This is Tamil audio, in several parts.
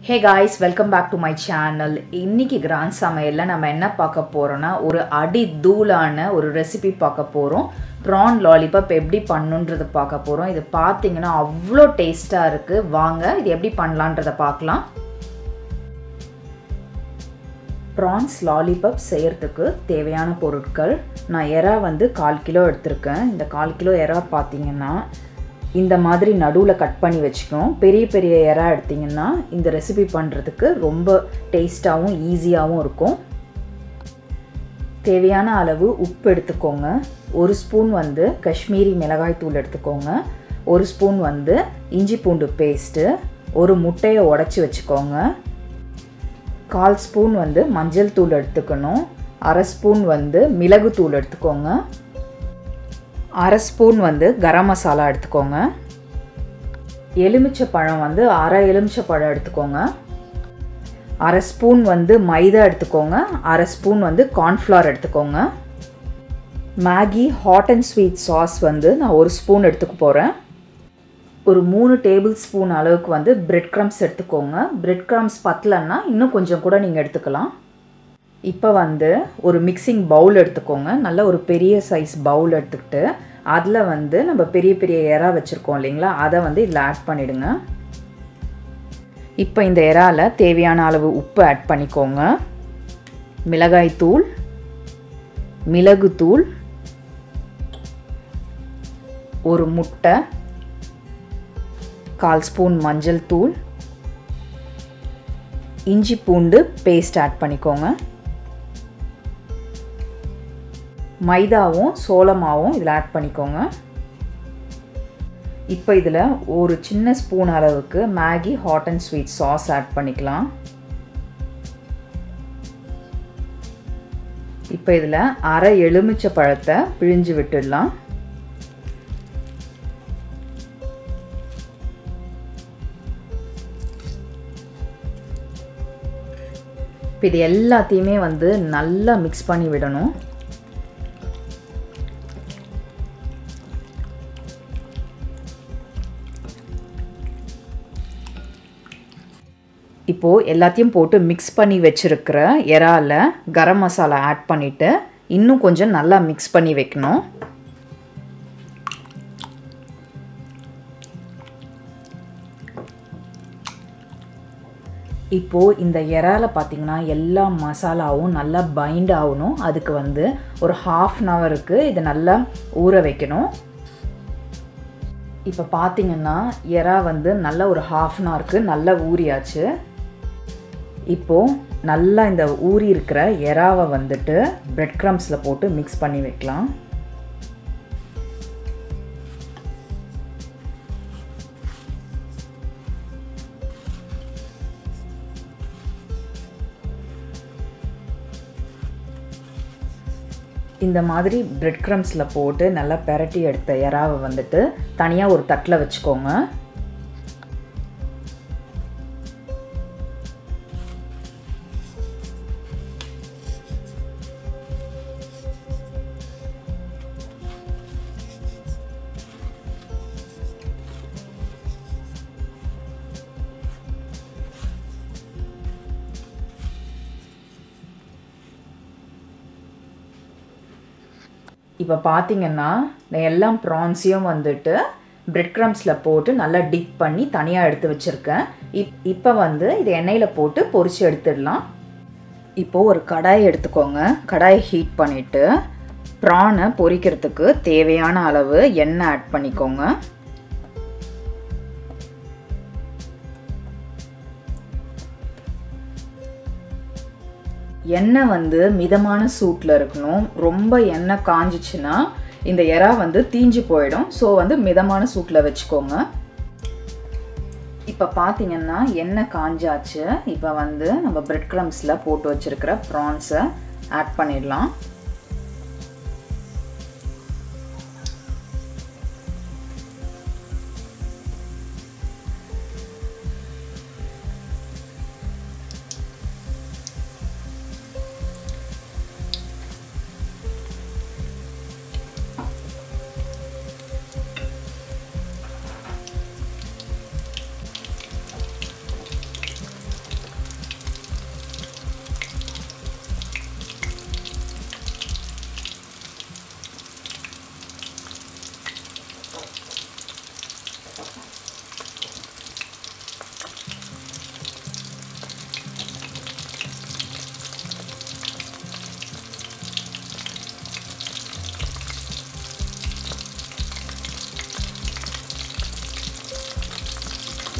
hey guys welcome back to my channel இன்னைக்கு கிராண்ட் சமையலில் நம்ம என்ன பார்க்க போகிறோன்னா ஒரு அடி தூளான ஒரு ரெசிபி பார்க்க போகிறோம் ப்ரான் லாலிபாப் எப்படி பண்ணுன்றதை பார்க்க போகிறோம் இது பார்த்தீங்கன்னா அவ்வளோ டேஸ்ட்டாக இருக்குது வாங்க இது எப்படி பண்ணலான்றதை பார்க்கலாம் ப்ரான்ஸ் லாலிபாப் செய்கிறதுக்கு தேவையான பொருட்கள் நான் எறா வந்து கால் கிலோ எடுத்திருக்கேன் இந்த கால் கிலோ எறா பார்த்தீங்கன்னா இந்த மாதிரி நடுவில் கட் பண்ணி வச்சுக்கணும் பெரிய பெரிய எறா எடுத்திங்கன்னா இந்த ரெசிபி பண்ணுறதுக்கு ரொம்ப டேஸ்ட்டாகவும் ஈஸியாகவும் இருக்கும் தேவையான அளவு உப்பு எடுத்துக்கோங்க ஒரு ஸ்பூன் வந்து காஷ்மீரி மிளகாய் தூள் எடுத்துக்கோங்க ஒரு ஸ்பூன் வந்து இஞ்சி பூண்டு பேஸ்ட்டு ஒரு முட்டையை உடச்சி வச்சுக்கோங்க கால் ஸ்பூன் வந்து மஞ்சள் தூள் எடுத்துக்கணும் அரை ஸ்பூன் வந்து மிளகு தூள் எடுத்துக்கோங்க அரை ஸ்பூன் வந்து கரம் மசாலா எடுத்துக்கோங்க எலுமிச்சை பழம் வந்து அரை எலுமிச்சை பழம் எடுத்துக்கோங்க அரை ஸ்பூன் வந்து மைதா எடுத்துக்கோங்க அரை ஸ்பூன் வந்து கார்ன்ஃப்ளவர் எடுத்துக்கோங்க Maggi hot and sweet sauce வந்து நான் ஒரு ஸ்பூன் எடுத்துக்க போகிறேன் ஒரு மூணு டேபிள் ஸ்பூன் அளவுக்கு வந்து பிரெட் க்ரம்ஸ் எடுத்துக்கோங்க பிரெட் க்ரம்ஸ் பத்தலைன்னா இன்னும் கொஞ்சம் கூட நீங்கள் எடுத்துக்கலாம் இப்போ வந்து ஒரு மிக்சிங் பவுல் எடுத்துக்கோங்க நல்ல ஒரு பெரிய சைஸ் பவுல் எடுத்துக்கிட்டு அதில் வந்து நம்ம பெரிய பெரிய எறா வச்சுருக்கோம் இல்லைங்களா அதை வந்து இதில் ஆட் பண்ணிவிடுங்க இப்போ இந்த எறாவில் தேவையான அளவு உப்பு ஆட் பண்ணிக்கோங்க மிளகாய் தூள் மிளகுத்தூள் ஒரு முட்டை கால் ஸ்பூன் மஞ்சள் தூள் இஞ்சி பூண்டு பேஸ்ட் ஆட் பண்ணிக்கோங்க மைதாவும் சோளமாவும் இதில் ஆட் பண்ணிக்கோங்க இப்போ இதில் ஒரு சின்ன ஸ்பூன் அளவுக்கு Maggi hot and sweet sauce add பண்ணிக்கலாம் இப்போ இதில் அரை எலுமிச்சை பழத்தை பிழிஞ்சு விட்டுடலாம் இப்போ இது எல்லாத்தையுமே வந்து நல்லா மிக்ஸ் பண்ணி விடணும் இப்போது எல்லாத்தையும் போட்டு மிக்ஸ் பண்ணி வச்சுருக்கிற இறால கரம் மசாலா ஆட் பண்ணிவிட்டு இன்னும் கொஞ்சம் நல்லா மிக்ஸ் பண்ணி வைக்கணும் இப்போது இந்த இறால பார்த்திங்கன்னா எல்லா மசாலாவும் நல்லா பைண்ட் ஆகணும் அதுக்கு வந்து ஒரு ஹாஃப் அன் ஹவருக்கு இதை நல்லா ஊற வைக்கணும் இப்போ பார்த்தீங்கன்னா எறா வந்து நல்லா ஒரு ஹாஃப் அன் ஹவருக்கு நல்லா ஊறியாச்சு இப்போது நல்லா இந்த ஊறி இருக்கிற எறாவை வந்துட்டு பிரெட் க்ரம்ஸில் போட்டு மிக்ஸ் பண்ணி வைக்கலாம் இந்த மாதிரி பிரெட் க்ரம்ஸில் போட்டு நல்லா பெரட்டி எடுத்த எறாவை வந்துட்டு தனியாக ஒரு தட்டில் வச்சுக்கோங்க இப்போ பார்த்தீங்கன்னா நான் எல்லாம் ப்ரான்ஸையும் வந்துட்டு பிரெட் க்ரம்ஸில் போட்டு நல்லா டிப் பண்ணி தனியாக எடுத்து வச்சுருக்கேன் இப் இப்போ வந்து இது எண்ணெயில் போட்டு பொரித்து எடுத்துடலாம் இப்போது ஒரு கடாய் எடுத்துக்கோங்க கடாயை ஹீட் பண்ணிவிட்டு ப்ரானை பொரிக்கிறதுக்கு தேவையான அளவு எண்ணெய் ஆட் பண்ணிக்கோங்க எண்ணெய் வந்து மிதமான சூட்டில் இருக்கணும் ரொம்ப எண்ணெய் காஞ்சிச்சுன்னா இந்த எறா வந்து தீஞ்சு போயிடும் ஸோ வந்து மிதமான சூட்டில் வச்சுக்கோங்க இப்போ பார்த்தீங்கன்னா எண்ணெய் காஞ்சாச்சு இப்போ வந்து நம்ம பிரெட் க்ரம்ஸில் போட்டு வச்சுருக்கிற ப்ரான்ஸை ஆட் பண்ணிடலாம்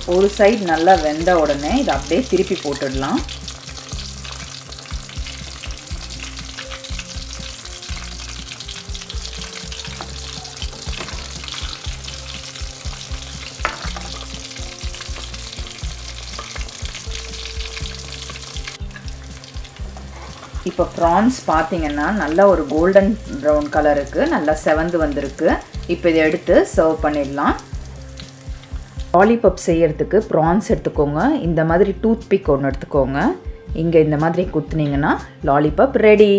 ஒரு சைடு நல்லா வெந்த உடனே இதை அப்படியே திருப்பி போட்டுடலாம் இப்போ ப்ரான்ஸ் பார்த்தீங்கன்னா நல்லா ஒரு கோல்டன் ப்ரௌன் கலருக்கு நல்லா செவந்து வந்திருக்கு இப்போ இதை எடுத்து சர்வ் பண்ணிடலாம் லாலிபப் செய்யறதுக்கு ப்ரான்ஸ் எடுத்துக்கோங்க இந்த மாதிரி டூத் பிக் ஒன்று எடுத்துக்கோங்க இங்கே இந்த மாதிரி குத்துனீங்கன்னா லாலிபப் ரெடி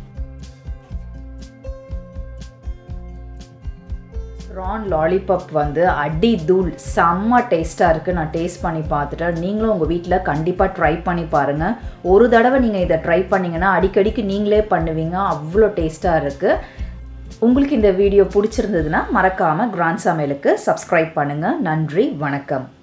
ப்ரான் லாலிபப் வந்து அடி தூள் செம்ம டேஸ்ட்டாக இருக்குது நான் டேஸ்ட் பண்ணி பார்த்துட்டேன் நீங்களும் உங்கள் வீட்டில் கண்டிப்பாக ட்ரை பண்ணி பாருங்கள் ஒரு தடவை நீங்கள் இதை ட்ரை பண்ணிங்கன்னா அடிக்கடிக்கு நீங்களே பண்ணுவீங்க அவ்வளோ டேஸ்ட்டாக இருக்குது உங்களுக்கு இந்த வீடியோ பிடிச்சிருந்ததுன்னா மறக்காமல் கிராண்ட் சமையலுக்கு சப்ஸ்கிரைப் பண்ணுங்கள் நன்றி வணக்கம்